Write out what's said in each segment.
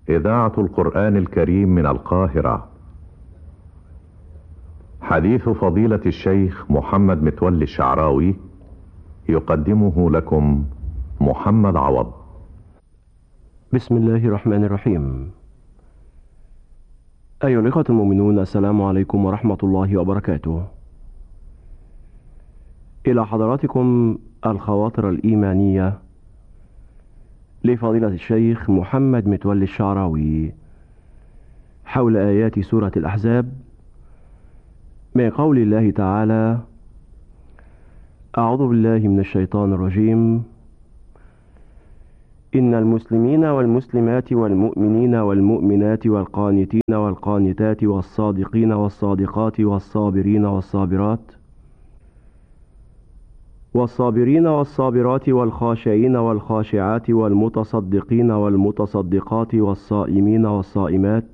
إذاعة القرآن الكريم من القاهرة حديث فضيلة الشيخ محمد متولي الشعراوي يقدمه لكم محمد عوض بسم الله الرحمن الرحيم أيها الإخوة المؤمنون السلام عليكم ورحمة الله وبركاته إلى حضراتكم الخواطر الإيمانية لفضيلة الشيخ محمد متولي الشعراوي حول آيات سورة الأحزاب من قول الله تعالى أعوذ بالله من الشيطان الرجيم إن المسلمين والمسلمات والمؤمنين والمؤمنات والقانتين والقانتات والصادقين والصادقات والصابرين والصابرات والصابرين والصابرات والخاشعين والخاشعات والمتصدقين والمتصدقات والصائمين والصائمات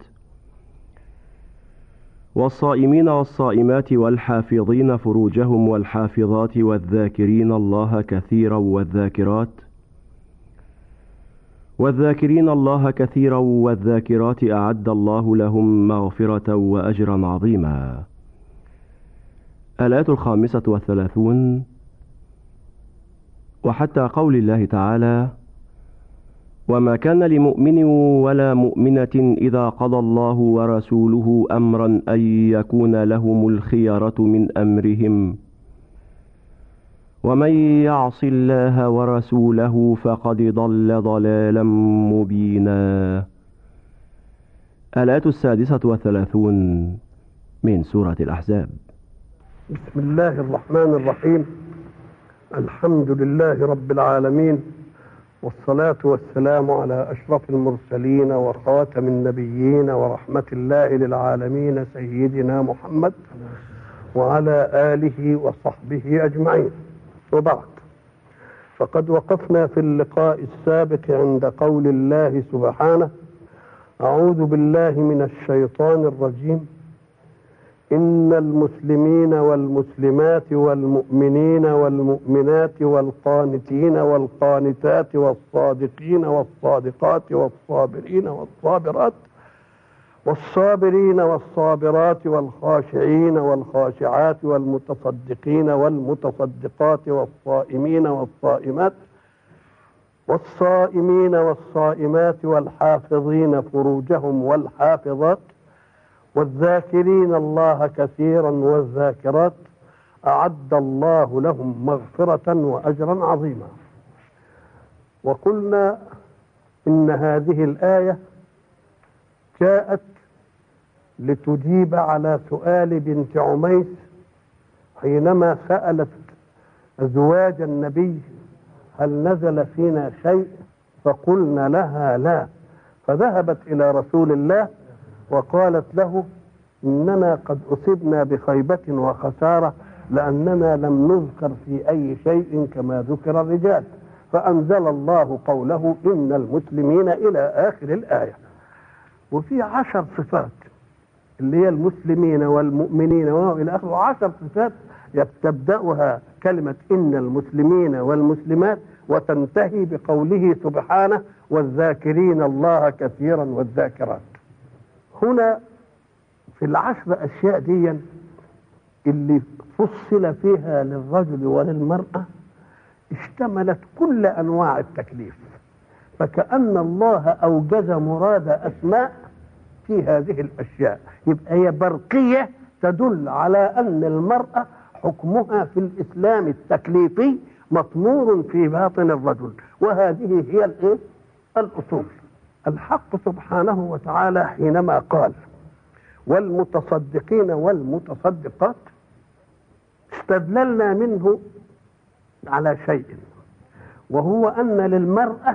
والصائمين والصائمات والحافظين فروجهم والحافظات والذاكرين الله كثيرا والذاكرات والذاكرين الله كثيرا والذاكرات أعد الله لهم مغفرة وأجرا عظيما الآية الخامسة والثلاثون وحتى قول الله تعالى وما كان لمؤمن ولا مؤمنة إذا قضى الله ورسوله أمرا أن يكون لهم الخيرة من أمرهم ومن يعص الله ورسوله فقد ضل ضلالا مبينا الآية السادسة والثلاثون من سورة الأحزاب بسم الله الرحمن الرحيم الحمد لله رب العالمين والصلاة والسلام على أشرف المرسلين وخاتم النبيين ورحمة الله للعالمين سيدنا محمد وعلى آله وصحبه أجمعين وبعد فقد وقفنا في اللقاء السابق عند قول الله سبحانه أعوذ بالله من الشيطان الرجيم إن المسلمين والمسلمات والمؤمنين والمؤمنات والقانتين والقانتات والصادقين والصادقات والصابرين والصابرات والصابرين والصابرات والخاشعين والخاشعات والمتصدقين والمتصدقات والصائمين والصائمات والصائمين والصائمات والحافظين فروجهم والحافظات والذاكرين الله كثيرا والذاكرات أعد الله لهم مغفرة وأجرا عظيما وقلنا إن هذه الآية جاءت لتجيب على سؤال بنت عميس حينما سألت أزواج النبي هل نزل فينا شيء فقلنا لها لا فذهبت إلى رسول الله وقالت له إننا قد أصبنا بخيبة وخسارة لأننا لم نذكر في أي شيء كما ذكر الرجال فأنزل الله قوله إن المسلمين إلى آخر الآية وفي عشر صفات اللي هي المسلمين والمؤمنين وإلى آخره عشر صفات تبدأها كلمة إن المسلمين والمسلمات وتنتهي بقوله سبحانه والذاكرين الله كثيرا والذاكرات هنا في العشر أشياء دي اللي فصل فيها للرجل وللمرأة اشتملت كل أنواع التكليف فكأن الله أوجز مراد أسماء في هذه الأشياء يبقى هي برقية تدل على أن المرأة حكمها في الإسلام التكليفي مطمور في باطن الرجل وهذه هي الإيه؟ الأصول الحق سبحانه وتعالى حينما قال والمتصدقين والمتصدقات استدللنا منه على شيء وهو أن للمرأة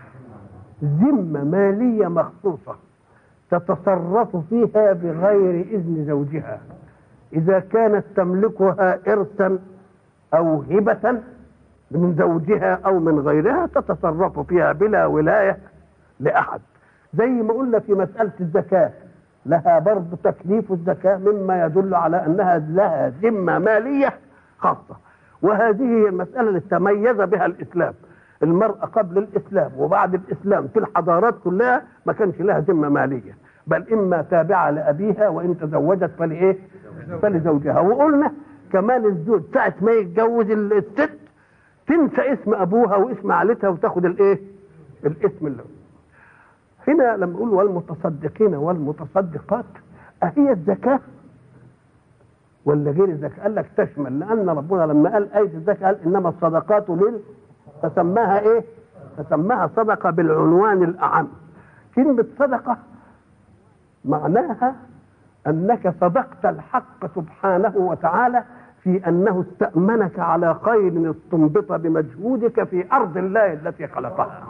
ذمة مالية مخصوصة تتصرف فيها بغير إذن زوجها إذا كانت تملكها إرثا أو هبة من زوجها أو من غيرها تتصرف فيها بلا ولاية لأحد زي ما قلنا في مسألة الزكاة لها برضه تكليف الزكاة مما يدل على أنها لها ذمة مالية خاصة وهذه هي المسألة التي تميز بها الإسلام المرأة قبل الإسلام وبعد الإسلام في الحضارات كلها ما كانش لها ذمة مالية بل إما تابعة لأبيها وإن تزوجت فلإيه؟ فلزوجها وقلنا كمان الزوج ساعة ما يتجوز الست تنسى اسم أبوها واسم عائلتها وتاخد الإيه؟ الاسم اللي هنا لما نقول والمتصدقين والمتصدقات أهي الزكاة ولا غير الزكاة قال لك تشمل لأن ربنا لما قال آية الزكاة قال إنما الصدقات لل فسماها إيه؟ فسماها صدقة بالعنوان الأعم كلمة صدقة معناها أنك صدقت الحق سبحانه وتعالى في أنه استأمنك على خير استنبط بمجهودك في أرض الله التي خلقها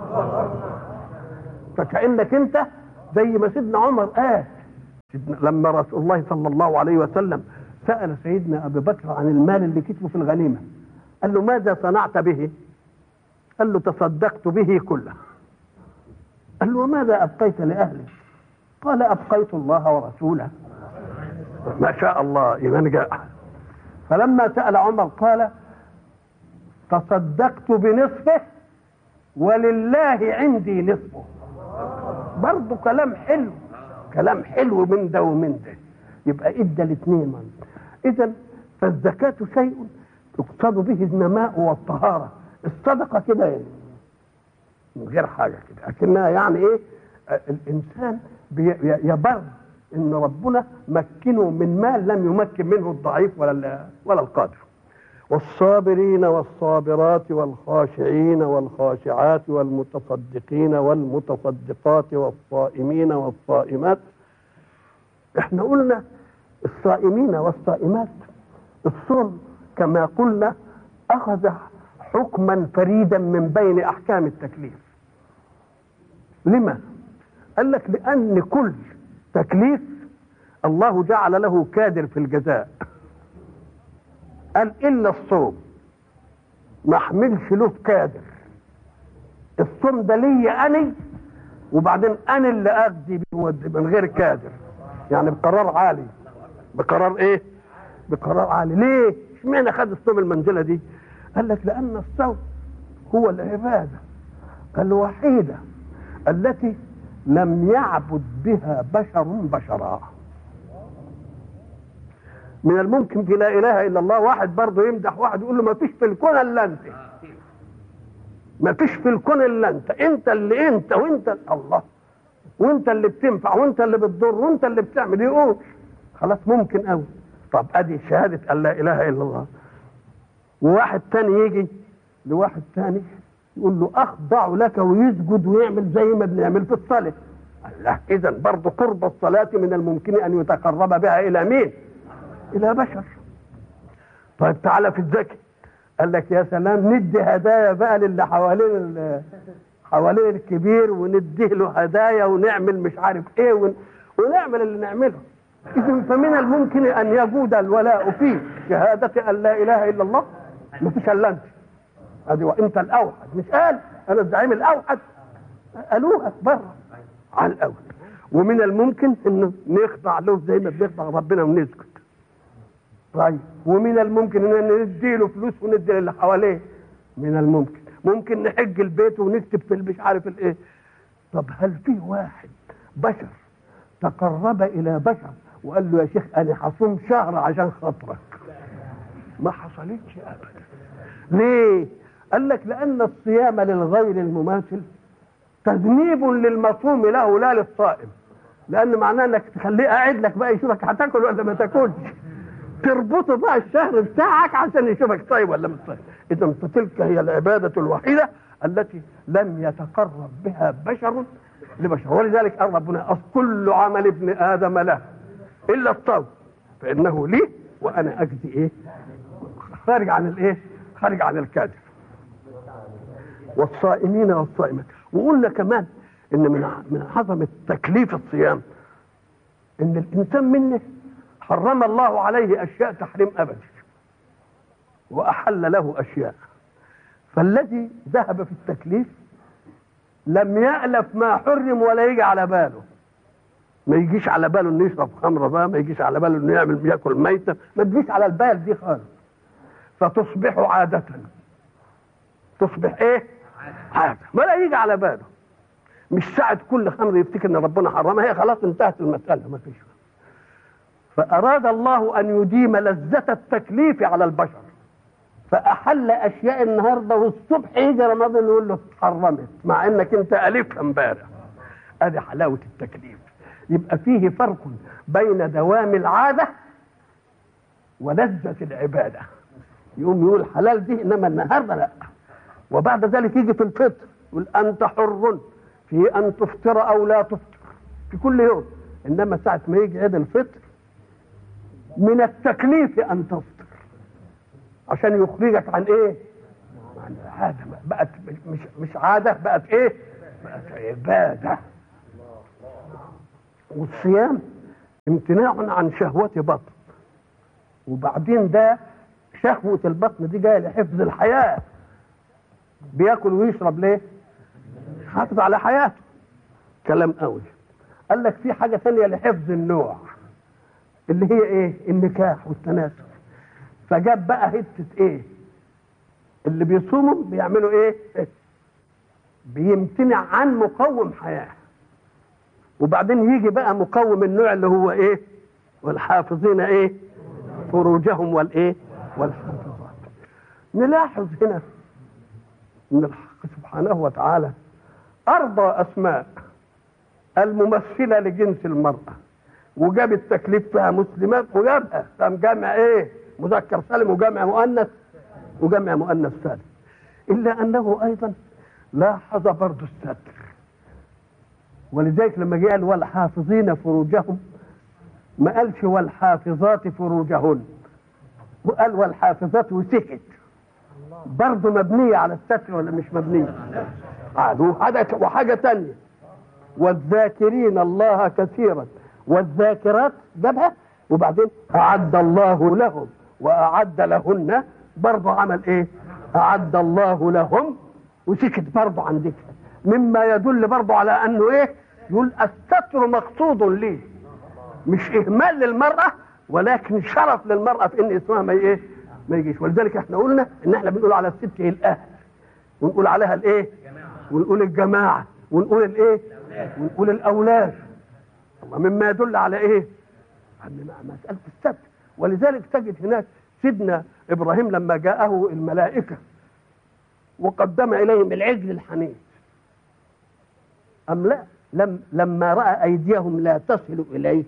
فكأنك أنت زي ما سيدنا عمر قال لما رسول الله صلى الله عليه وسلم سأل سيدنا أبي بكر عن المال اللي كتبه في الغنيمة قال له ماذا صنعت به قال له تصدقت به كله قال له وماذا أبقيت لأهلك قال أبقيت الله ورسوله ما شاء الله إيمان جاء فلما سأل عمر قال تصدقت بنصفه ولله عندي نصفه برضه كلام حلو كلام حلو من ده ومن ده يبقى ادى الاثنين اذا فالزكاة شيء يقصد به النماء والطهارة الصدقة كده يعني من غير حاجة كده لكنها يعني ايه الانسان يبر ان ربنا مكنه من مال لم يمكن منه الضعيف ولا ولا القادر والصابرين والصابرات والخاشعين والخاشعات والمتصدقين والمتصدقات والصائمين والصائمات احنا قلنا الصائمين والصائمات الصوم كما قلنا اخذ حكما فريدا من بين احكام التكليف لما قال لك لان كل تكليف الله جعل له كادر في الجزاء قال الا الصوم ما احملش له كادر الصوم ده ليا اني وبعدين انا اللي اقضي بيه من غير كادر يعني بقرار عالي بقرار ايه بقرار عالي ليه اشمعنى خد الصوم المنزله دي قال لك لان الصوم هو العباده الوحيده التي لم يعبد بها بشر بشرا من الممكن في لا اله الا الله واحد برضه يمدح واحد يقول له ما فيش في الكون الا انت ما فيش في الكون الا انت انت اللي انت وانت الله وانت اللي بتنفع وانت اللي بتضر وانت اللي بتعمل يقول خلاص ممكن قوي طب ادي شهاده ان لا اله الا الله وواحد تاني يجي لواحد تاني يقول له اخضع لك ويسجد ويعمل زي ما بنعمل في الصلاه الله اذا برضه قرب الصلاه من الممكن ان يتقرب بها الى مين الى بشر طيب تعالى في الزكاه قال لك يا سلام ندي هدايا بقى للي حوالين حوالين الكبير ونديه له هدايا ونعمل مش عارف ايه ون... ونعمل اللي نعمله اذا فمن الممكن ان يجود الولاء في شهاده ان لا اله الا الله ما فيش الا انت ادي وانت الاوحد مش قال انا الزعيم الاوحد قالوها بره على الاول ومن الممكن انه نخضع له زي ما بنخضع ربنا ونسكت طيب ومن الممكن ان ندي له فلوس وندي اللي حواليه من الممكن ممكن نحج البيت ونكتب في مش عارف الايه طب هل في واحد بشر تقرب الى بشر وقال له يا شيخ انا هصوم شهر عشان خاطرك ما حصلتش ابدا ليه قال لك لان الصيام للغير المماثل تذنيب للمصوم له لا للصائم لان معناه انك تخليه قاعد لك بقى يشوفك هتاكل ولا ما تاكلش تربطه بقى الشهر بتاعك عشان يشوفك صايم ولا مش صايم اذا فتلك هي العباده الوحيده التي لم يتقرب بها بشر لبشر ولذلك قال ربنا كل عمل ابن ادم له الا الصوم فانه لي وانا اجزي ايه خارج عن الايه خارج عن الكادر والصائمين والصائمات وقلنا كمان ان من من عظمه تكليف الصيام ان الانسان منه حرم الله عليه اشياء تحريم ابدي واحل له اشياء فالذي ذهب في التكليف لم يألف ما حرم ولا يجي على باله ما يجيش على باله انه يشرب خمره بقى ما يجيش على باله انه يعمل ياكل ميته ما تجيش على البال دي خالص فتصبح عادة تصبح ايه عادة ما لا يجي على باله مش ساعة كل خمر يفتكر ان ربنا حرمها هي خلاص انتهت المسألة ما فيش فأراد الله أن يديم لذة التكليف على البشر فأحل أشياء النهاردة والصبح يجي رمضان يقول له حرمت مع إنك أنت ألفها امبارح أدي حلاوة التكليف يبقى فيه فرق بين دوام العادة ولذة العبادة يقوم يقول حلال دي إنما النهاردة لا وبعد ذلك يجي في الفطر يقول أنت حر في أن تفطر أو لا تفطر في كل يوم إنما ساعة ما يجي عيد الفطر من التكليف أن تفطر عشان يخرجك عن إيه؟ عن عادة بقت مش مش عادة بقت إيه؟ بقت عبادة والصيام امتناع عن شهوة بطن وبعدين ده شهوة البطن دي جاية لحفظ الحياة بياكل ويشرب ليه؟ حافظ على حياته كلام قوي قال لك في حاجة ثانية لحفظ النوع اللي هي ايه؟ النكاح والتناسل فجاب بقى حتة ايه؟ اللي بيصوموا بيعملوا ايه؟ بيمتنع عن مقوم حياه وبعدين يجي بقى مقوم النوع اللي هو ايه والحافظين ايه فروجهم والايه والحافظات نلاحظ هنا ان الحق سبحانه وتعالى ارضى اسماء الممثله لجنس المراه وجاب التكليف فيها مسلمات وجابها قام جامع ايه مذكر سالم وجامع مؤنث وجامع مؤنث سالم الا انه ايضا لاحظ برضه الستر ولذلك لما جه قال والحافظين فروجهم ما قالش والحافظات فروجهن وقال والحافظات وسكت برضه مبنية على الستر ولا مش مبنية وحاجة, وحاجة تانية والذاكرين الله كثيرا والذاكرات جابها وبعدين أعد الله لهم وأعد لهن برضه عمل إيه أعد الله لهم وسكت برضه عن ذكر مما يدل برضه على أنه إيه يقول الستر مقصود ليه مش اهمال للمراه ولكن شرف للمراه في ان اسمها ما ايه ما يجيش ولذلك احنا قلنا ان احنا بنقول على الست هي الاهل ونقول عليها الايه ونقول الجماعه ونقول الايه ونقول الاولاد ومما يدل على ايه عن مساله الستر ولذلك تجد هناك سيدنا ابراهيم لما جاءه الملائكه وقدم اليهم العجل الحنيف ام لا لم لما راى ايديهم لا تصل اليه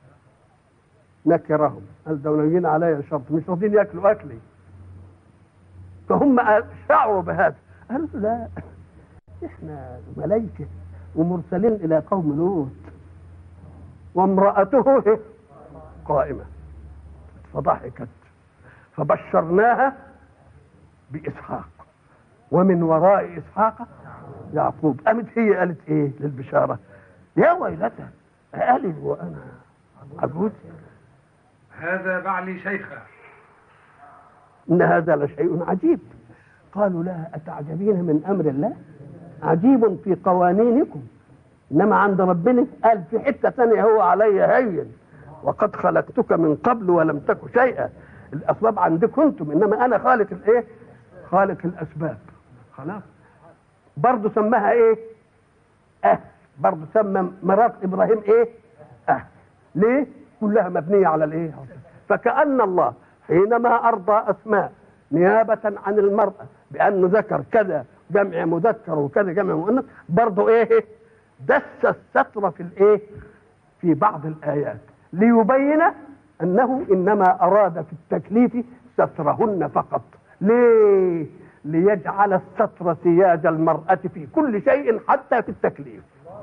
نكرهم قال ده ناويين عليا شرط مش راضيين ياكلوا اكلي فهم شعروا بهذا قالوا لا احنا ملائكه ومرسلين الى قوم لوط وامراته قائمه فضحكت فبشرناها باسحاق ومن وراء اسحاق يعقوب قامت هي قالت ايه للبشاره يا ويلتى أألد وأنا عجوز هذا بعلي شيخا إن هذا لشيء عجيب قالوا لها أتعجبين من أمر الله عجيب في قوانينكم إنما عند ربنا قال في حتة ثانية هو علي هين وقد خلقتك من قبل ولم تك شيئا الأسباب عندكم أنتم إنما أنا خالق الإيه خالق الأسباب خلاص برضه سماها ايه اه برضه سمى مرات ابراهيم ايه اه ليه كلها مبنيه على الايه فكأن الله حينما ارضى اسماء نيابة عن المرأة بأنه ذكر كذا جمع مذكر وكذا جمع مؤنث برضه ايه دس الستر في الايه في بعض الآيات ليبين أنه إنما أراد في التكليف سترهن فقط ليه ليجعل الستر سياج المرأة في كل شيء حتى في التكليف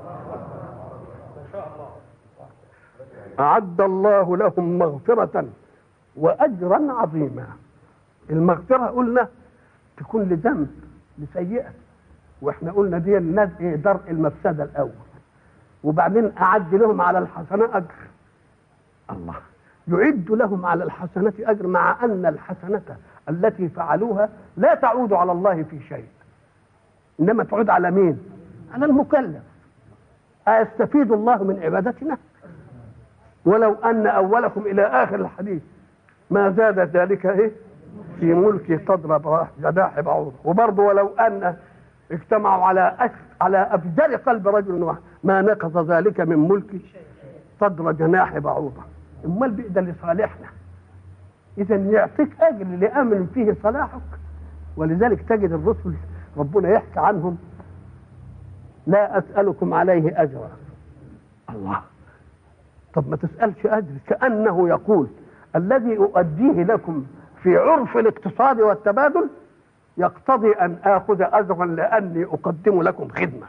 أعد الله لهم مغفرة وأجرا عظيما المغفرة قلنا تكون لذنب لسيئة واحنا قلنا دي الناس ايه درء المفسدة الأول وبعدين أعد لهم على الحسنة أجر الله يعد لهم على الحسنة أجر مع أن الحسنة التي فعلوها لا تعود على الله في شيء إنما تعود على مين على المكلف أيستفيد الله من عبادتنا ولو أن أولكم إلى آخر الحديث ما زاد ذلك إيه في ملكي تضرب جناح بعوضة وبرضه ولو أن اجتمعوا على أش... على افجر قلب رجل واحد ما نقض ذلك من ملك صدر جناح بعوضه امال بقى لصالحنا اذا يعطيك اجر لامن فيه صلاحك ولذلك تجد الرسل ربنا يحكي عنهم لا اسالكم عليه اجرا الله طب ما تسالش اجر كانه يقول الذي اؤديه لكم في عرف الاقتصاد والتبادل يقتضي ان اخذ اجرا لاني اقدم لكم خدمه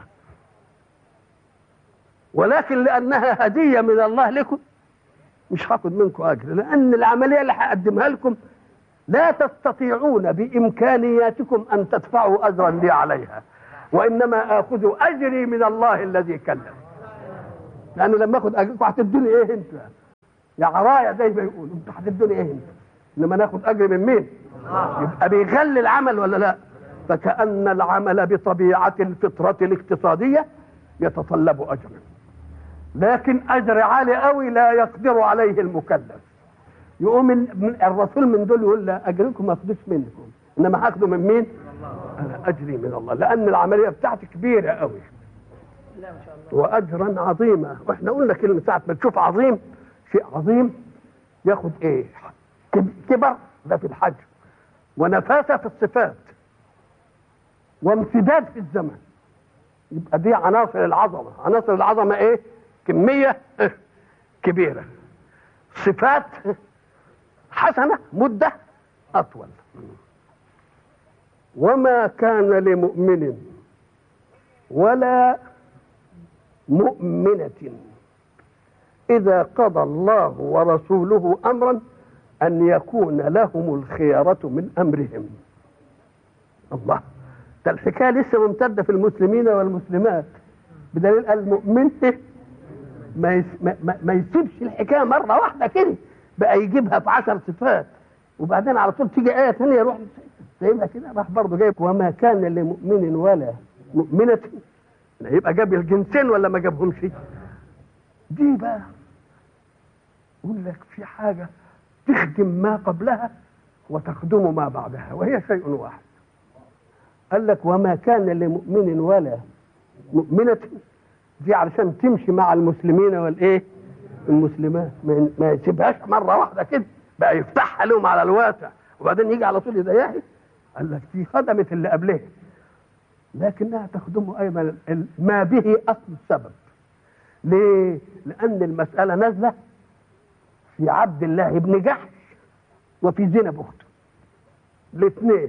ولكن لانها هديه من الله لكم مش هاخد منكم اجر لان العمليه اللي هقدمها لكم لا تستطيعون بامكانياتكم ان تدفعوا اجرا لي عليها وانما اخذ اجري من الله الذي كلم لان لما اخذ اجركم هتدوني ايه انتوا يا عرايا زي ما يقولوا انتوا هتدوني ايه انتوا انما ناخد اجر من مين يبقى بيغلي العمل ولا لا فكأن العمل بطبيعة الفطرة الاقتصادية يتطلب أجرا لكن أجر عالي قوي لا يقدر عليه المكلف يقوم من الرسول من دول يقول لا أجركم ما أخدوش منكم إنما هاخده من مين؟ أنا أجري من الله لأن العملية بتاعتي كبيرة قوي وأجرا عظيما وإحنا قلنا كلمة ساعة ما تشوف عظيم شيء عظيم ياخد إيه؟ كبر ده في الحج ونفاسة في الصفات وامتداد في الزمن يبقى دي عناصر العظمة عناصر العظمة ايه كمية كبيرة صفات حسنة مدة أطول وما كان لمؤمن ولا مؤمنة إذا قضى الله ورسوله أمرا أن يكون لهم الخيارة من أمرهم الله ده الحكاية لسه ممتدة في المسلمين والمسلمات بدليل المؤمن ما, يس ما, ما يسيبش الحكاية مرة واحدة كده بقى يجيبها في عشر صفات وبعدين على طول تيجي آية ثانية يروح سايبها كده راح برضه جايب وما كان لمؤمن ولا مؤمنة يبقى جاب الجنسين ولا ما جابهمش دي بقى يقول لك في حاجه تخدم ما قبلها وتخدم ما بعدها وهي شيء واحد قال لك وما كان لمؤمن ولا مؤمنة دي علشان تمشي مع المسلمين والايه المسلمات ما يسيبهاش مرة واحدة كده بقى يفتحها لهم على الواسع وبعدين يجي على طول يضيعها قال لك دي خدمت اللي قبلها لكنها تخدم ايضا ما به اصل السبب ليه؟ لان المسألة نازلة في عبد الله بن جحش وفي زينب اخته الاثنين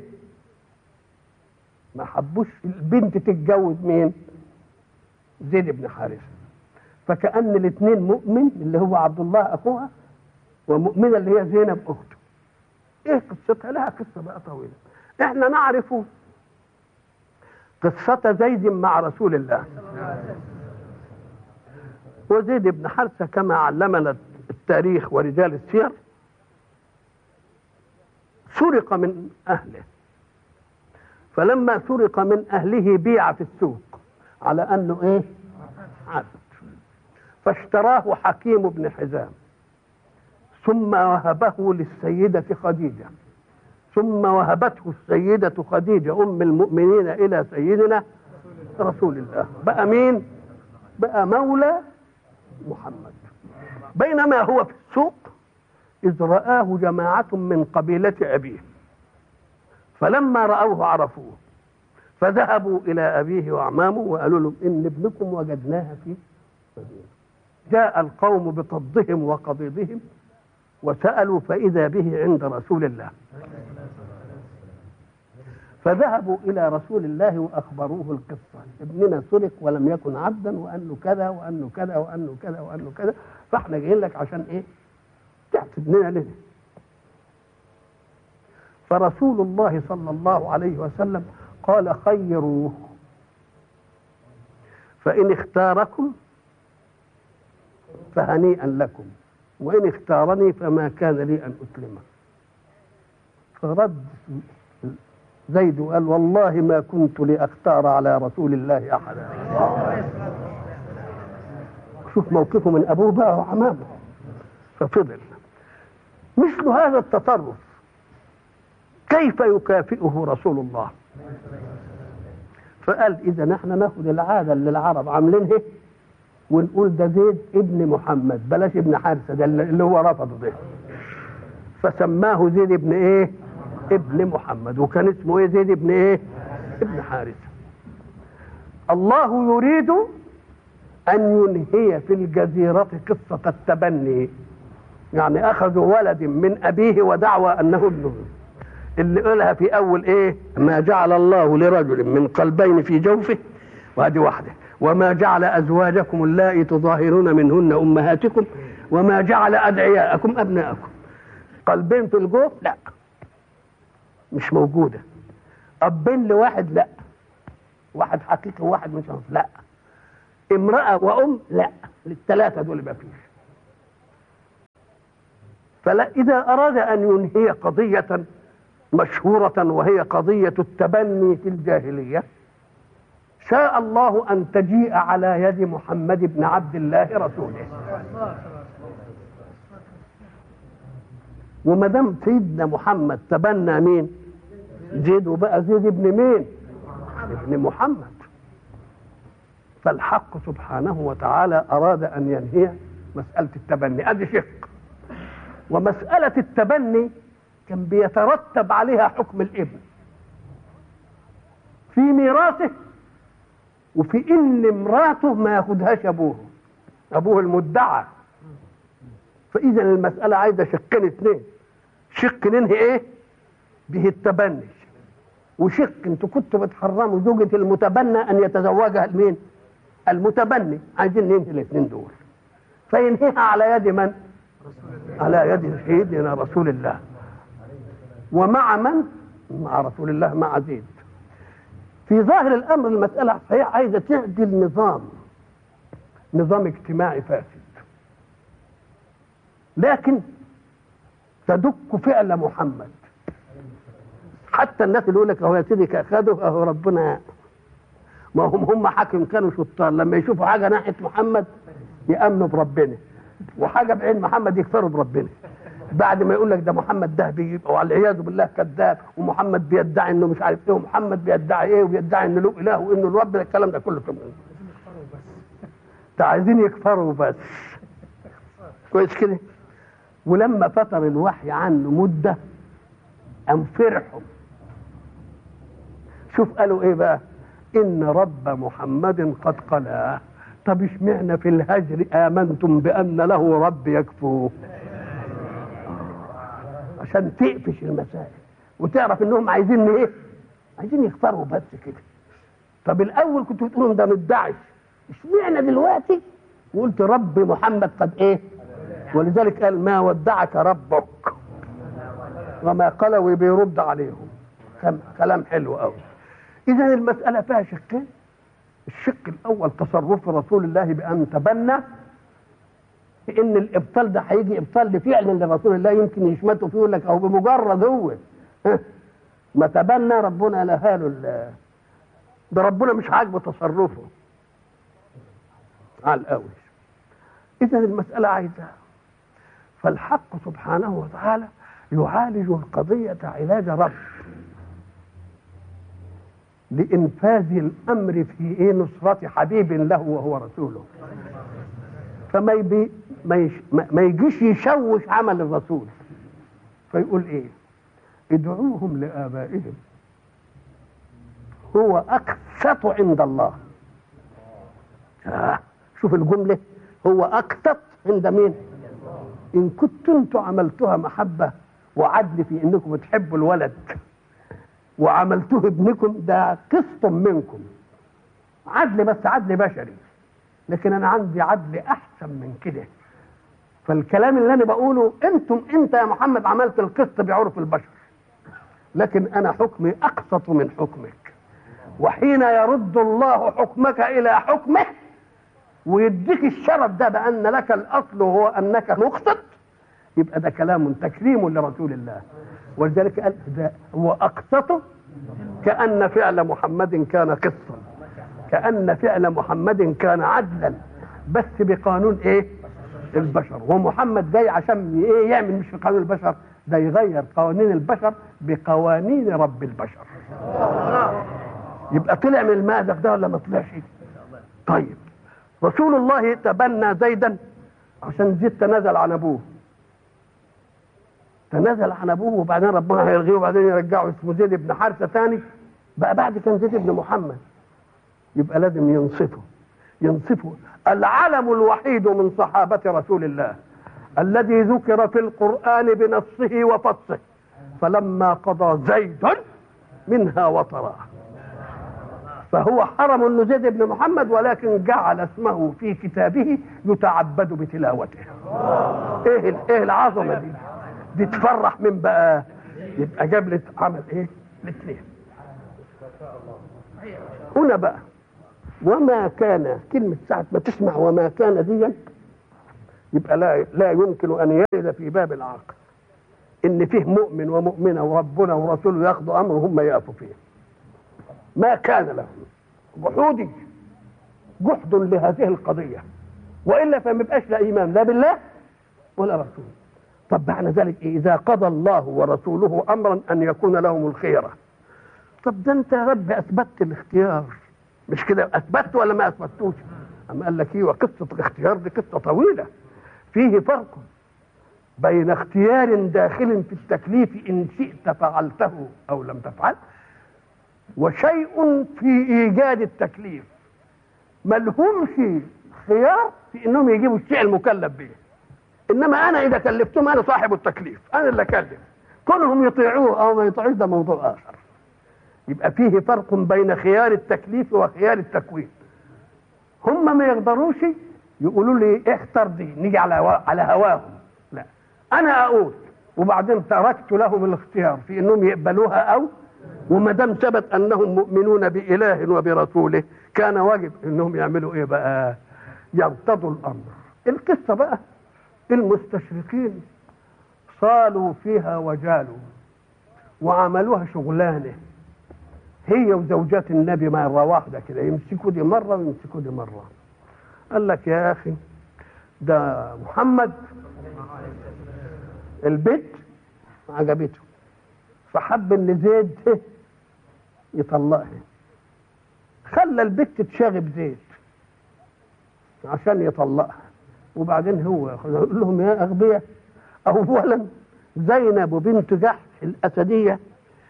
ما حبوش البنت تتجوز مين زيد بن حارثه فكأن الاثنين مؤمن اللي هو عبد الله اخوها ومؤمنة اللي هي زينب اخته ايه قصتها لها قصة بقى طويلة احنا نعرف قصة زيد مع رسول الله وزيد بن حارثة كما علمنا التاريخ ورجال السير سرق من أهله فلما سرق من أهله بيع في السوق على أنه إيه عبد فاشتراه حكيم بن حزام ثم وهبه للسيدة خديجة ثم وهبته السيدة خديجة أم المؤمنين إلى سيدنا رسول الله بقى مين بقى مولى محمد بينما هو في السوق إذ رآه جماعة من قبيلة أبيه فلما رأوه عرفوه فذهبوا إلى أبيه وأعمامه وقالوا لهم إن ابنكم وجدناها في مدينة جاء القوم بطضهم وقضيضهم وسألوا فإذا به عند رسول الله فذهبوا إلى رسول الله وأخبروه القصة ابننا سرق ولم يكن عبدا وأنه كذا وأنه كذا وأنه كذا وأنه كذا فاحنا جايين لك عشان إيه تعطي ابننا لنا فرسول الله صلى الله عليه وسلم قال خيروه فإن اختاركم فهنيئا لكم وإن اختارني فما كان لي أن أسلمه فرد زيد وقال والله ما كنت لأختار على رسول الله أحدا شوف موقفه من أبوه بقى وعمامه ففضل مثل هذا التطرف كيف يكافئه رسول الله فقال اذا احنا ناخد العاده اللي العرب عاملينها ونقول ده زيد ابن محمد بلاش ابن حارثه ده اللي هو رفضه ده فسماه زيد ابن ايه ابن محمد وكان اسمه ايه زيد ابن ايه ابن حارثه الله يريد ان ينهي في الجزيره قصه التبني يعني اخذوا ولد من ابيه ودعوى انه ابنه اللي قالها في اول ايه ما جعل الله لرجل من قلبين في جوفه وهذه واحده وما جعل ازواجكم اللائي تظاهرون منهن امهاتكم وما جعل ادعياءكم ابناءكم قلبين في الجوف لا مش موجوده ابين لواحد لا واحد حقيقي وواحد مش عارف. لا امراه وام لا للثلاثه دول ما فيش فلا اذا اراد ان ينهي قضيه مشهوره وهي قضيه التبني في الجاهليه شاء الله ان تجيء على يد محمد بن عبد الله رسوله وما دام سيدنا محمد تبنى مين زيد وبقى زيد ابن مين ابن محمد فالحق سبحانه وتعالى اراد ان ينهي مساله التبني ادي شق ومساله التبني كان بيترتب عليها حكم الابن في ميراثه وفي ان امراته ما ياخدهاش ابوه ابوه المدعى فاذا المساله عايزه شقين اثنين شق ننهي ايه به التبني وشق انتوا كنتوا بتحرموا زوجة المتبنى ان يتزوجها المين المتبني عايزين ننهي الاثنين دول فينهيها على يد من على يد سيدنا رسول الله ومع من مع رسول الله مع زيد في ظاهر الامر المساله صحيح عايزه تعدل نظام نظام اجتماعي فاسد لكن تدك فعل محمد حتى الناس اللي يقول لك اهو يا سيدي خدوا اهو ربنا ما هم هم حاكم كانوا شطار لما يشوفوا حاجه ناحيه محمد يامنوا بربنا وحاجه بعين محمد يكفروا بربنا بعد ما يقول لك ده محمد ده بيبقى والعياذ بالله كذاب ومحمد بيدعي انه مش عارف ايه ومحمد بيدعي ايه وبيدعي انه له اله وانه الرب ده الكلام ده كله كمان ده عايزين يكفروا بس كويس كده ولما فتر الوحي عنه مده قام فرحوا شوف قالوا ايه بقى ان رب محمد قد قلاه طب اشمعنى في الهجر امنتم بان له رب يكفوه عشان تقفش المسائل وتعرف انهم عايزين ايه عايزين يكفروا بس كده طب الاول كنت بتقولوا ده مدعي اشمعنى دلوقتي وقلت رب محمد قد ايه ولذلك قال ما ودعك ربك وما قالوا بيرد عليهم كلام حلو قوي اذا المساله فيها شقين الشق الاول تصرف رسول الله بان تبنى ان الابطال ده هيجي ابطال لفعل لرسول الله يمكن يشمته فيه يقول لك او بمجرد هو ما تبنى ربنا لها له ده ربنا مش عاجبه تصرفه على الاول اذا المساله عايزه فالحق سبحانه وتعالى يعالج القضيه علاج رب لإنفاذ الأمر في إيه نصرة حبيب له وهو رسوله فما يبي ما, يش ما يجيش يشوش عمل الرسول فيقول إيه ادعوهم لآبائهم هو أقسط عند الله آه شوف الجملة هو أقسط عند مين إن كنتم انتم عملتها محبة وعدل في إنكم بتحبوا الولد وعملته ابنكم ده قسط منكم عدل بس عدل بشري لكن انا عندي عدل احسن من كده فالكلام اللي انا بقوله انتم انت يا محمد عملت القسط بعرف البشر لكن انا حكمي اقسط من حكمك وحين يرد الله حكمك الى حكمه ويديك الشرف ده بان لك الاصل وهو انك مقسط يبقى ده كلام تكريم لرسول الله ولذلك قال ده هو اقسطه كان فعل محمد كان قسطا كان فعل محمد كان عدلا بس بقانون ايه البشر ومحمد جاي عشان ايه يعمل مش في قانون البشر ده يغير قوانين البشر بقوانين رب البشر يبقى طلع من المأزق ده ولا ما طلعش طيب رسول الله تبنى زيدا عشان زيد تنازل عن ابوه تنازل عن ابوه وبعدين ربنا هيلغيه وبعدين يرجعه اسمه زيد بن حارثه ثاني بقى بعد كان زيد بن محمد يبقى لازم ينصفه ينصفه العلم الوحيد من صحابة رسول الله الذي ذكر في القرآن بنصه وفصه فلما قضى زيد منها وطرا فهو حرم انه زيد بن محمد ولكن جعل اسمه في كتابه يتعبد بتلاوته ايه ال- ايه العظمه دي دي تفرح من بقى يبقى جاب لي عمل ايه الاثنين هنا بقى وما كان كلمة ساعة ما تسمع وما كان دي يبقى لا لا يمكن أن يرد في باب العقل إن فيه مؤمن ومؤمنة وربنا ورسوله ياخذوا أمر هم يقفوا فيه ما كان لهم جحودي جحد لهذه القضية وإلا فما يبقاش لا إيمان لا بالله ولا رسوله طب معنى ذلك إيه؟ إذا قضى الله ورسوله أمرا أن يكون لهم الخيرة طب ده أنت يا رب أثبتت الاختيار مش كده أثبت ولا ما أثبتوش أما قال لك إيه وقصة الاختيار دي قصة طويلة فيه فرق بين اختيار داخل في التكليف إن شئت فعلته أو لم تفعل وشيء في إيجاد التكليف ملهمش خيار في إنهم يجيبوا الشيء المكلف به إنما أنا إذا كلفتهم أنا صاحب التكليف أنا اللي أكلف كونهم يطيعوه أو ما يطيعوش ده موضوع آخر يبقى فيه فرق بين خيار التكليف وخيار التكوين هم ما يقدروش يقولوا لي اختر دي نيجي على على هواهم لا انا اقول وبعدين تركت لهم الاختيار في انهم يقبلوها او وما دام ثبت انهم مؤمنون باله وبرسوله كان واجب انهم يعملوا ايه بقى يرتضوا الامر القصه بقى المستشرقين صالوا فيها وجالوا وعملوها شغلانه هي وزوجات النبي مرة واحدة كده يمسكوا دي مرة ويمسكوا دي مرة قال لك يا أخي ده محمد البيت عجبته فحب ان زيد يطلقها خلى البت تشاغب زيد عشان يطلقها وبعدين هو يقول لهم يا اغبياء اولا زينب بنت جحش الاسديه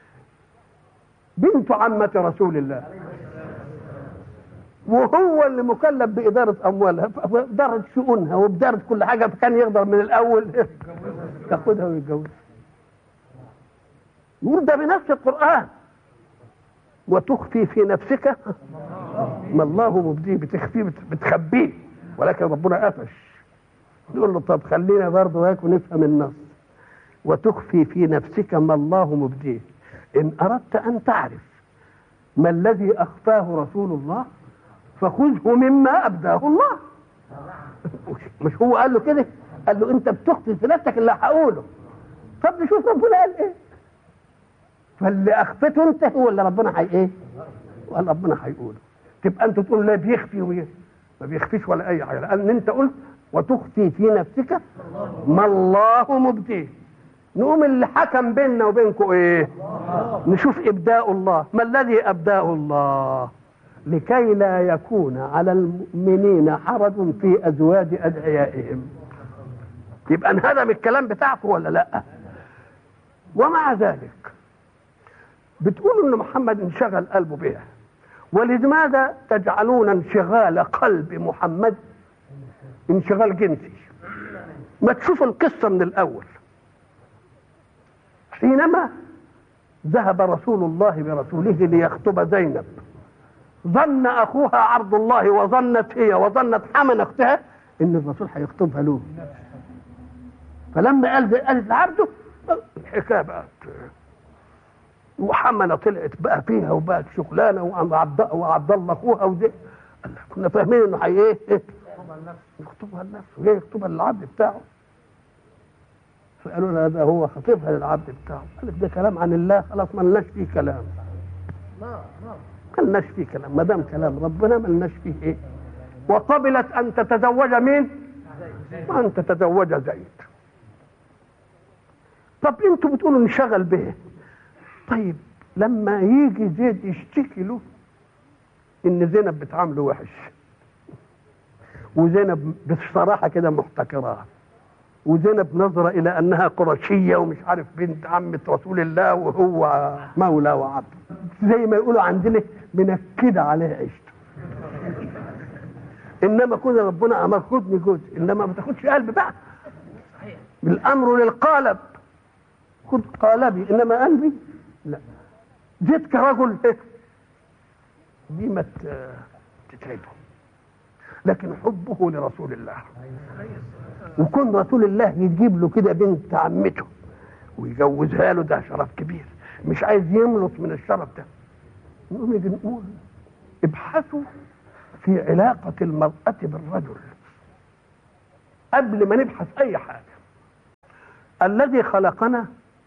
بنت عمة رسول الله وهو اللي مكلف بإدارة أموالها بإدارة شؤونها وبإدارة كل حاجة فكان يقدر من الأول ياخدها ويتجوزها يقول ده بنفس القرآن وتخفي في نفسك ما الله مبديه بتخفيه بتخبيه ولكن ربنا قفش يقول له طب خلينا برضه هيك ونفهم النص وتخفي في نفسك ما الله مبديه إن أردت أن تعرف ما الذي أخفاه رسول الله فخذه مما أبداه الله مش هو قال له كده قال له أنت بتخفي في نفسك اللي هقوله طب نشوف ربنا قال إيه فاللي أخفته أنت هو اللي ربنا هي إيه وقال ربنا هيقوله تبقى أنت تقول لا بيخفي ويه ما بيخفيش ولا أي حاجة لأن أنت قلت وتخفي في نفسك ما الله مبديه نقوم اللي حكم بيننا وبينكم ايه نشوف ابداء الله ما الذي ابداء الله لكي لا يكون على المؤمنين حرج في ازواج ادعيائهم يبقى انهدم الكلام بتاعكم ولا لا ومع ذلك بتقولوا ان محمد انشغل قلبه بها ولماذا تجعلون انشغال قلب محمد انشغال جنسي ما تشوفوا القصه من الاول حينما ذهب رسول الله برسوله ليخطب زينب ظن اخوها عبد الله وظنت هي وظنت حمن اختها ان الرسول هيخطبها له فلما قال قالت لعبده الحكايه بقت وحمنه طلعت بقى فيها وبقت شغلانه وعبد وعبد الله اخوها وزي كنا فاهمين انه هي ايه يخطبها لنفسه ليه يخطبها للعبد بتاعه فقالوا لها ده هو خطيبها للعبد بتاعه قالت ده كلام عن الله خلاص ما لناش فيه كلام ما لناش فيه كلام ما دام كلام ربنا ما لناش فيه ايه وقبلت ان تتزوج مين وان تتزوج زيد طب انتوا بتقولوا انشغل به طيب لما يجي زيد يشتكي له ان زينب بتعامله وحش وزينب بصراحه كده محتكراه وزينب نظرة إلى أنها قرشية ومش عارف بنت عمة رسول الله وهو مولى وعبد زي ما يقولوا عندنا منكدة عليه عيشته إنما كون ربنا أمر خدني جزء إنما ما تاخدش قلب بقى بالأمر للقالب خد قالبي إنما قلبي لا جيت كرجل دي ما تتعبه لكن حبه لرسول الله وكون رسول الله يجيب له كده بنت عمته ويجوزها له ده شرف كبير مش عايز يملط من الشرف ده نقوم نيجي نقول ابحثوا في علاقة المرأة بالرجل قبل ما نبحث أي حاجة الذي خلقنا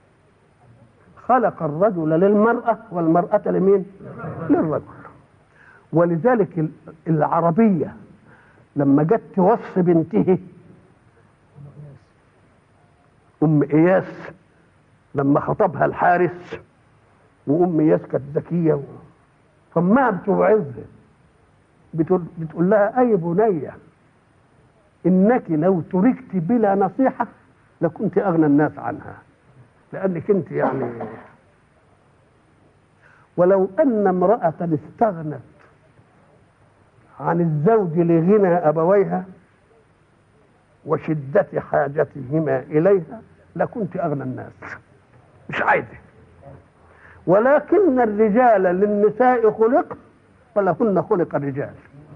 خلق الرجل للمرأة والمرأة لمين؟ للرجل ولذلك العربية لما جت توصي بنته ام اياس لما خطبها الحارس وام اياس كانت ذكيه فما بتوعظها بتقول, بتقول لها اي بنيه انك لو تركت بلا نصيحه لكنت اغنى الناس عنها لانك انت يعني ولو ان امراه استغنت عن الزوج لغنى ابويها وشدة حاجتهما إليها لكنت أغنى الناس مش عايزة ولكن الرجال للنساء خلق ولهن خلق الرجال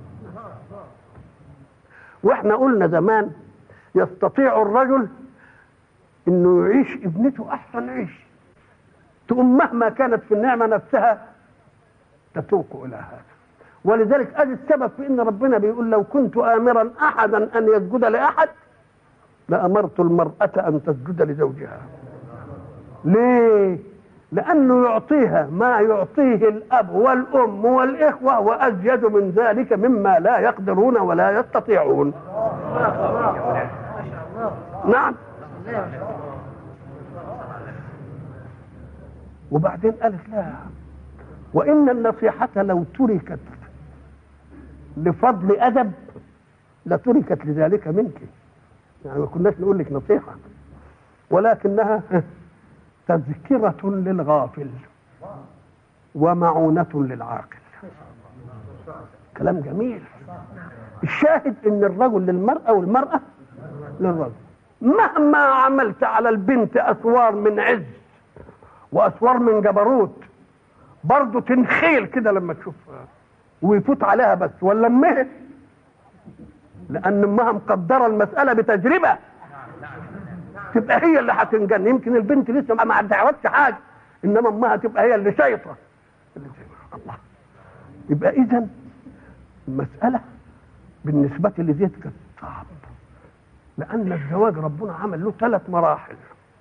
واحنا قلنا زمان يستطيع الرجل انه يعيش ابنته احسن عيش تقوم مهما كانت في النعمه نفسها تتوق الى هذا ولذلك ادي السبب في ان ربنا بيقول لو كنت امرا احدا ان يسجد لاحد لامرت المراه ان تسجد لزوجها ليه لانه يعطيها ما يعطيه الاب والام والاخوه وازيد من ذلك مما لا يقدرون ولا يستطيعون نعم وبعدين قالت لا وان النصيحه لو تركت لفضل ادب لتركت لذلك منك يعني ما كناش نقول لك نصيحه ولكنها تذكره للغافل ومعونه للعاقل كلام جميل الشاهد ان الرجل للمراه والمراه للرجل مهما عملت على البنت اسوار من عز واسوار من جبروت برضه تنخيل كده لما تشوفها ويفوت عليها بس ولا امها لان امها مقدره المساله بتجربه تبقى هي اللي هتنجن يمكن البنت لسه ما عدعوتش حاجه انما امها تبقى هي اللي شايطه الله يبقى اذا المساله بالنسبه لزيد كانت صعب لان الزواج ربنا عمل له ثلاث مراحل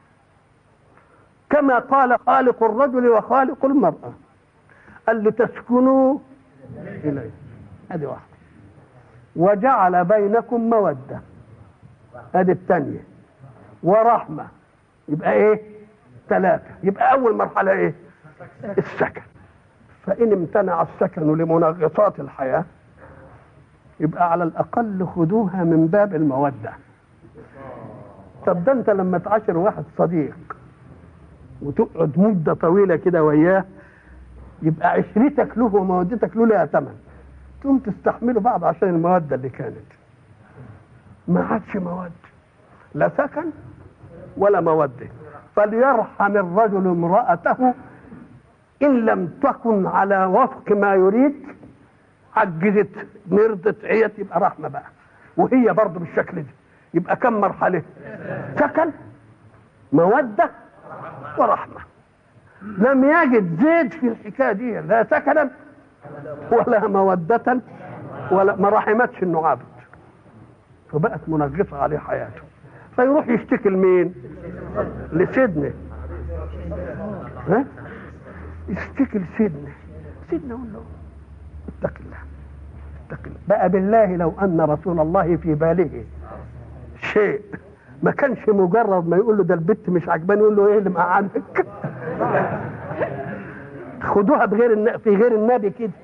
كما قال خالق الرجل وخالق المراه قال لتسكنوا إليه هذه واحدة وجعل بينكم مودة هذه الثانية ورحمة يبقى إيه؟ ثلاثة يبقى أول مرحلة إيه؟ السكن فإن امتنع السكن لمنغصات الحياة يبقى على الأقل خذوها من باب المودة طب ده أنت لما تعاشر واحد صديق وتقعد مدة طويلة كده وياه يبقى عشرتك له ومودتك له لها ثمن تقوم تستحملوا بعض عشان المودة اللي كانت ما عادش مودة لا سكن ولا مودة فليرحم الرجل امرأته إن لم تكن على وفق ما يريد عجزت مرضت عيت يبقى رحمة بقى وهي برضه بالشكل ده يبقى كم مرحلة سكن مودة ورحمة لم يجد زيد في الحكاية دي لا سكنا ولا مودة ولا ما رحمتش انه عبد فبقت منغصة عليه حياته فيروح يشتكي لمين؟ لسيدنا ها؟ يشتكي لسيدنا سيدنا يقول له اتق الله اتق الله بقى بالله لو ان رسول الله في باله شيء ما كانش مجرد ما يقول له ده البت مش عجباني يقول له ايه اللي مقعدك خدوها بغير الن... في غير النبي كده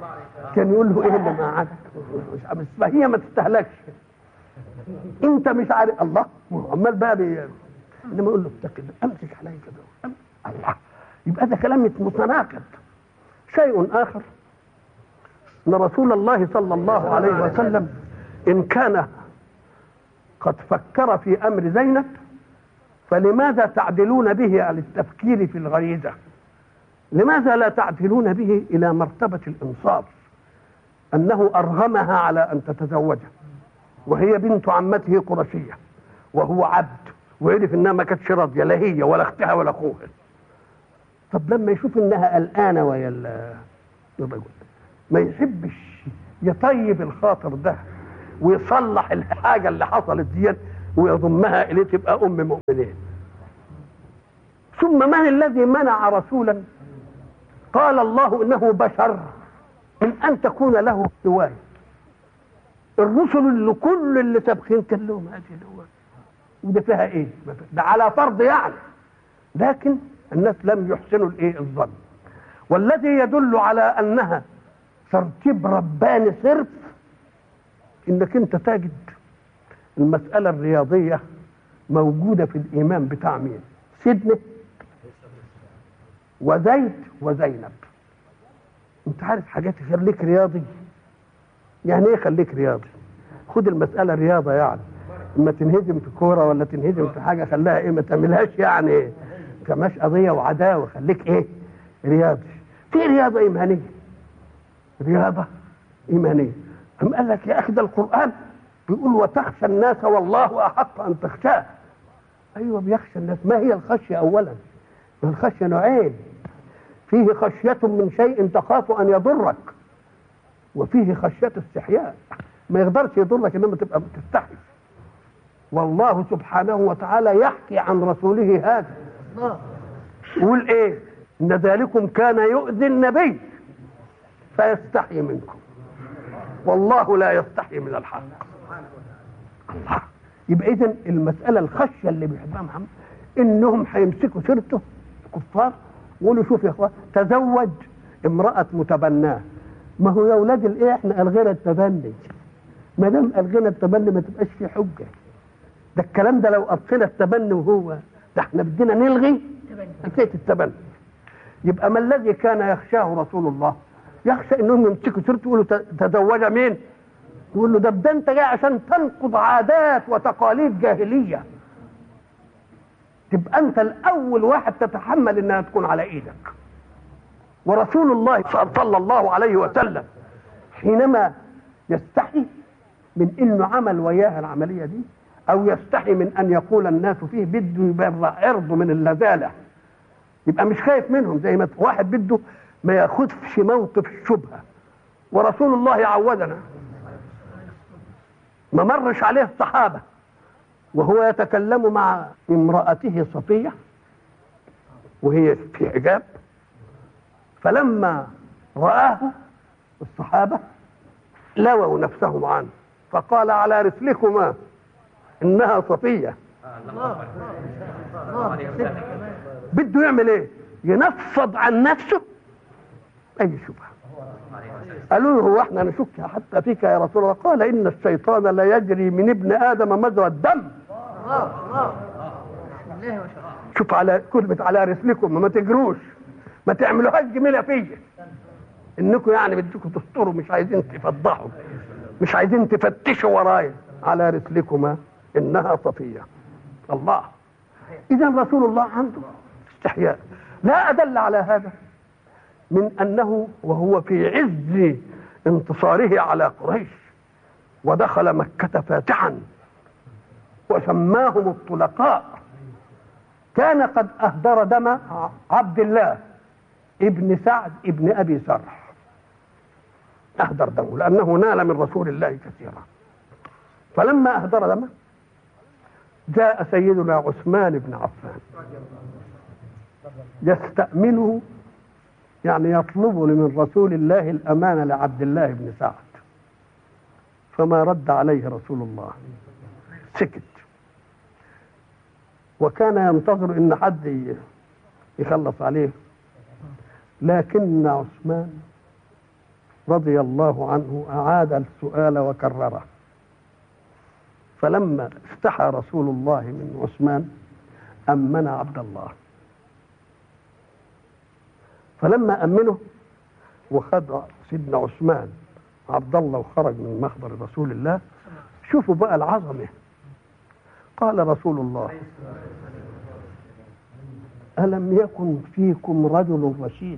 كان يقول له ايه اللي معاك مش فهي ما تستهلكش انت مش عارف الله عمال بقى بي... انما يقول له اتق الله امسك عليا كده أم- الله يبقى ده كلام متناقض شيء اخر ان رسول الله صلى الله عليه وسلم ان كان قد فكر في امر زينب فلماذا تعدلون به عن التفكير في الغريزه لماذا لا تعدلون به الى مرتبه الانصاف انه ارغمها على ان تتزوجه وهي بنت عمته قرشيه وهو عبد وعرف انها ما كانتش راضيه لا هي ولا اختها ولا اخوها طب لما يشوف انها قلقانه ويا ال- الرجل ما يحبش يطيب الخاطر ده ويصلح الحاجه اللي حصلت دي ويضمها اليه تبقى ام مؤمنين ثم من الذي منع رسولا قال الله انه بشر من ان تكون له هوايه الرسل اللي كل اللي سابقين كان لهم هذه الهوايه وده فيها ايه ده على فرض يعني لكن الناس لم يحسنوا الايه الظن والذي يدل على انها ترتيب رباني صرف انك انت تجد المساله الرياضيه موجوده في الايمان بتاع مين سيدنا وزيد وزينب انت عارف حاجات يخليك رياضي يعني ايه خليك رياضي خد المساله رياضه يعني اما تنهزم في كوره ولا تنهزم في حاجه خليها ايه ما تعملهاش يعني كماش قضيه وعداوه خليك ايه رياضي في رياضه ايمانيه رياضه ايمانيه أم قال لك يا اخي ده القران بيقول وتخشى الناس والله احق ان تخشاه ايوه بيخشى الناس ما هي الخشيه اولا ما الخشيه نوعين فيه خشيه من شيء تخاف ان يضرك وفيه خشيه استحياء ما يقدرش يضرك انما تبقى تستحي والله سبحانه وتعالى يحكي عن رسوله هذا يقول ايه ان ذلكم كان يؤذي النبي فيستحي منكم والله لا يستحي من الحق الله يبقى اذا المساله الخشيه اللي بيحبها محمد انهم هيمسكوا سيرته كفار ويقولوا شوف يا اخوان تزوج امراه متبناه ما هو يا اولاد الايه احنا الغينا التبني ما دام الغينا التبني ما تبقاش في حجه ده الكلام ده لو ابطل التبني وهو ده احنا بدينا نلغي حكايه التبني يبقى ما الذي كان يخشاه رسول الله يخشى انهم يمسكوا سيرته يقولوا ت- تزوج مين يقول له ده ده انت جاي عشان تنقض عادات وتقاليد جاهليه تبقى انت الاول واحد تتحمل انها تكون على ايدك ورسول الله صلى الله عليه وسلم حينما يستحي من انه عمل وياها العمليه دي او يستحي من ان يقول الناس فيه بده يبرع عرضه من اللذاذه يبقى مش خايف منهم زي ما واحد بده ما ياخدش موقف الشبهه ورسول الله عودنا ما مرش عليه الصحابه وهو يتكلم مع امرأته صفية وهي في حجاب فلما رآه الصحابة لووا نفسهم عنه فقال على رسلكما إنها صفية بده يعمل ايه ينفض عن نفسه اي شبهه قالوا له هو احنا نشك حتى فيك يا رسول الله قال ان الشيطان لا يجري من ابن ادم مجرى الدم شوف على كلمة على رسلكم ما تجروش ما تعملوهاش جميلة فيا انكم يعني بدكم تستروا مش عايزين تفضحوا مش عايزين تفتشوا ورايا على رسلكما انها صفية الله اذا رسول الله عنده استحياء لا ادل على هذا من انه وهو في عز انتصاره على قريش ودخل مكة فاتحا وسماهم الطلقاء كان قد اهدر دم عبد الله ابن سعد ابن ابي سرح اهدر دمه لانه نال من رسول الله كثيرا فلما اهدر دمه جاء سيدنا عثمان بن عفان يستأمنه يعني يطلب من رسول الله الأمانة لعبد الله بن سعد فما رد عليه رسول الله سكت وكان ينتظر ان حد يخلص عليه لكن عثمان رضي الله عنه أعاد السؤال وكرره فلما استحى رسول الله من عثمان أمن عبد الله فلما أمنه وخد سيدنا عثمان عبد الله وخرج من مخبر رسول الله شوفوا بقى العظمة قال رسول الله ألم يكن فيكم رجل رشيد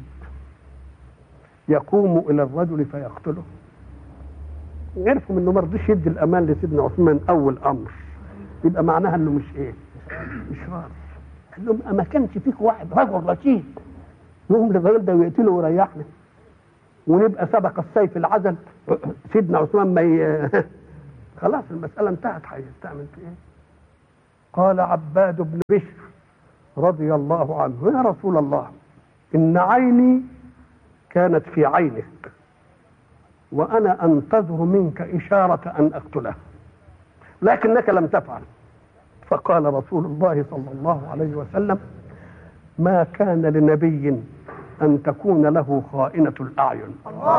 يقوم إلى الرجل فيقتله عرفوا انه ما رضيش يدي الامان لسيدنا عثمان اول امر يبقى معناها انه مش ايه مش راضي قال لهم ما كانش فيك واحد رجل رشيد يقوم للراجل ده ويقتله ويريحنا ونبقى سبق السيف العزل سيدنا عثمان ما ي... خلاص المساله انتهت هتعمل في ايه قال عباد بن بشر رضي الله عنه يا رسول الله ان عيني كانت في عينك وأنا أنتظر منك إشارة أن أقتله لكنك لم تفعل فقال رسول الله صلى الله عليه وسلم ما كان لنبي أن تكون له خائنة الأعين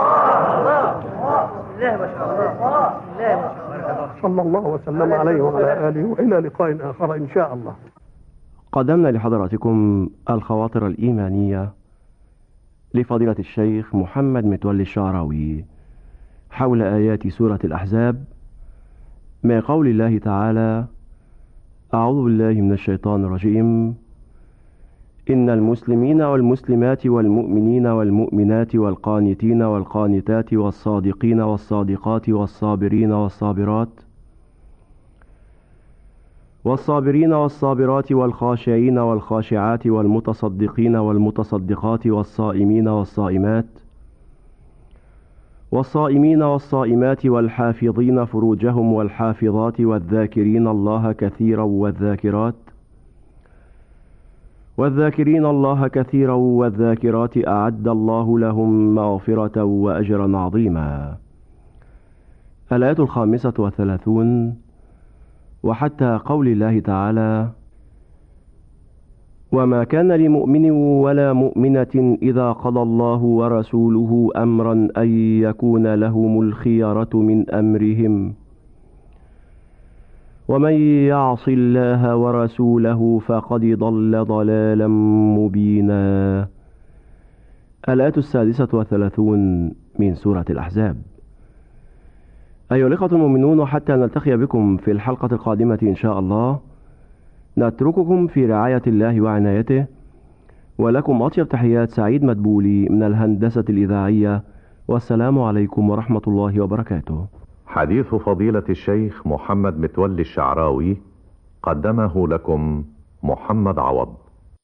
صلى الله وسلم عليه وعلى آله وإلى لقاء آخر إن شاء الله قدمنا لحضراتكم الخواطر الإيمانية لفضيلة الشيخ محمد متولي الشعراوي حول آيات سورة الأحزاب ما قول الله تعالى أعوذ بالله من الشيطان الرجيم إن المسلمين والمسلمات والمؤمنين والمؤمنات والقانتين والقانتات والصادقين والصادقات والصابرين والصابرات والصابرين والصابرات والخاشعين والخاشعات والمتصدقين والمتصدقات والصائمين والصائمات والصائمين والصائمات والحافظين فروجهم والحافظات والذاكرين الله كثيرا والذاكرات والذاكرين الله كثيرا والذاكرات أعد الله لهم مغفرة وأجرا عظيما الآية الخامسة والثلاثون وحتى قول الله تعالى وما كان لمؤمن ولا مؤمنة إذا قضى الله ورسوله أمرا أن يكون لهم الخيرة من أمرهم ومن يعص الله ورسوله فقد ضل ضلالا مبينا الآية السادسة والثلاثون من سورة الأحزاب أيها الإخوة المؤمنون حتى نلتقي بكم في الحلقة القادمة إن شاء الله نترككم في رعاية الله وعنايته ولكم أطيب تحيات سعيد مدبولي من الهندسة الإذاعية والسلام عليكم ورحمة الله وبركاته حديث فضيلة الشيخ محمد متولي الشعراوي قدمه لكم محمد عوض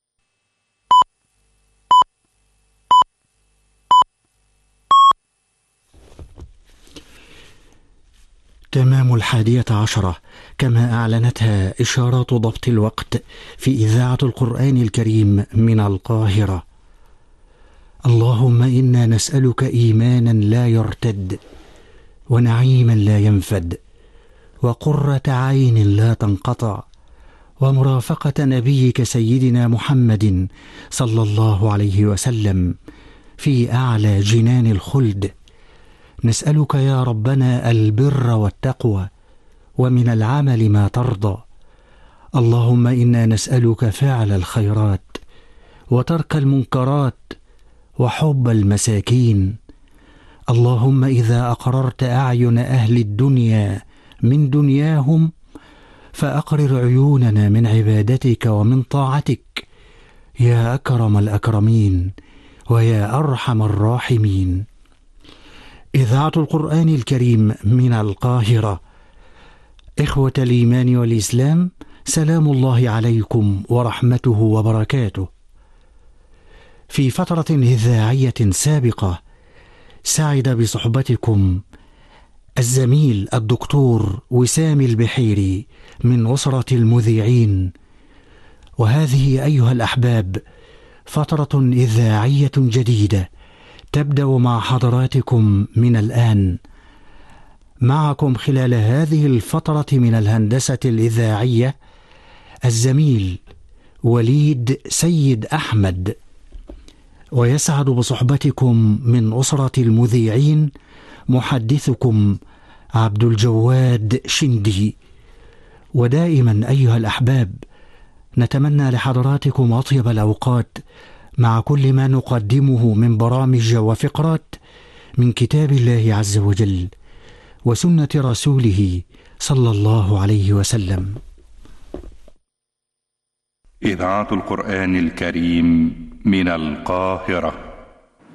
تمام الحادية عشرة كما أعلنتها إشارات ضبط الوقت في إذاعة القرآن الكريم من القاهرة اللهم إنا نسألك إيمانا لا يرتد ونعيما لا ينفد وقرة عين لا تنقطع ومرافقة نبيك سيدنا محمد صلى الله عليه وسلم في أعلى جنان الخلد نسألك يا ربنا البر والتقوى ومن العمل ما ترضى اللهم انا نسالك فعل الخيرات وترك المنكرات وحب المساكين اللهم اذا اقررت اعين اهل الدنيا من دنياهم فاقرر عيوننا من عبادتك ومن طاعتك يا اكرم الاكرمين ويا ارحم الراحمين اذاعه القران الكريم من القاهره إخوة الإيمان والإسلام سلام الله عليكم ورحمته وبركاته. في فترة إذاعية سابقة سعد بصحبتكم الزميل الدكتور وسام البحيري من أسرة المذيعين وهذه أيها الأحباب فترة إذاعية جديدة تبدأ مع حضراتكم من الآن معكم خلال هذه الفترة من الهندسة الإذاعية الزميل وليد سيد أحمد ويسعد بصحبتكم من اسره المذيعين محدثكم عبد الجواد شندي ودائما ايها الاحباب نتمنى لحضراتكم اطيب الاوقات مع كل ما نقدمه من برامج وفقرات من كتاب الله عز وجل وسنه رسوله صلى الله عليه وسلم إذاعة القرآن الكريم من القاهرة